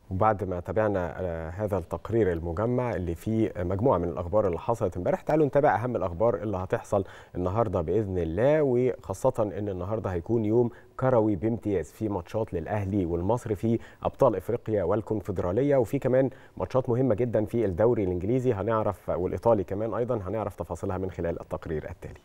وبعد ما تابعنا آه، هذا التقرير المجمع اللي فيه مجموعه من الاخبار اللي حصلت امبارح تعالوا نتابع اهم الاخبار اللي هتحصل النهارده باذن الله وخاصه ان النهارده هيكون يوم كروي بامتياز في ماتشات للاهلي والمصري في ابطال افريقيا والكونفدراليه وفي كمان ماتشات مهمه جدا في الدوري الانجليزي هنعرف والايطالي كمان ايضا هنعرف تفاصيلها من خلال التقرير التالي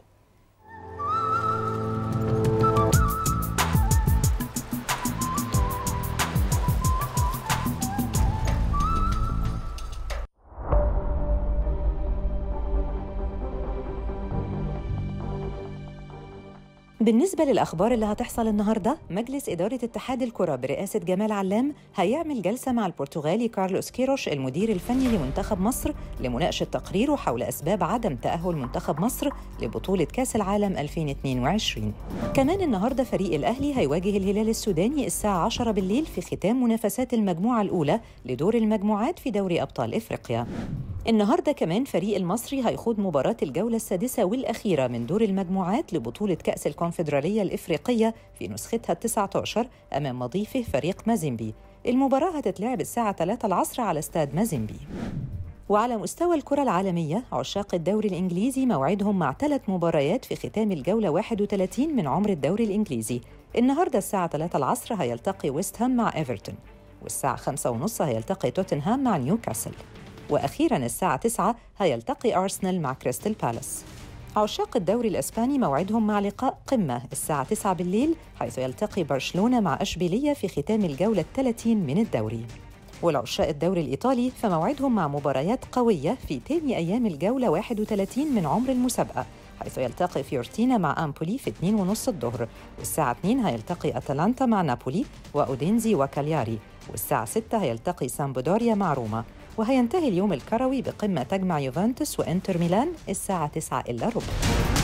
بالنسبة للأخبار اللي هتحصل النهاردة مجلس إدارة اتحاد الكرة برئاسة جمال علام هيعمل جلسة مع البرتغالي كارلوس كيروش المدير الفني لمنتخب مصر لمناقشة تقريره حول أسباب عدم تأهل منتخب مصر لبطولة كأس العالم 2022 كمان النهاردة فريق الأهلي هيواجه الهلال السوداني الساعة 10 بالليل في ختام منافسات المجموعة الأولى لدور المجموعات في دوري أبطال إفريقيا النهارده كمان فريق المصري هيخوض مباراة الجولة السادسة والأخيرة من دور المجموعات لبطولة كأس الكونفدرالية الإفريقية في نسختها التسعة عشر أمام مضيفه فريق مازيمبي المباراة هتتلعب الساعة 3 العصر على استاد مازيمبي وعلى مستوى الكرة العالمية عشاق الدوري الإنجليزي موعدهم مع ثلاث مباريات في ختام الجولة 31 من عمر الدوري الإنجليزي النهاردة الساعة 3 العصر هيلتقي ويست هام مع إيفرتون والساعة 5 ونص هيلتقي توتنهام مع نيوكاسل وأخيرا الساعة 9 هيلتقي أرسنال مع كريستال بالاس عشاق الدوري الإسباني موعدهم مع لقاء قمة الساعة 9 بالليل حيث يلتقي برشلونة مع أشبيلية في ختام الجولة الثلاثين من الدوري والعشاق الدوري الإيطالي فموعدهم مع مباريات قوية في تاني أيام الجولة 31 من عمر المسابقة حيث يلتقي فيورتينا مع أمبولي في 2 ونص الظهر والساعة 2 هيلتقي أتلانتا مع نابولي وأودينزي وكالياري والساعة 6 هيلتقي سامبودوريا مع روما وهينتهي اليوم الكروي بقمة تجمع يوفنتوس وإنتر ميلان الساعة 9 إلا ربع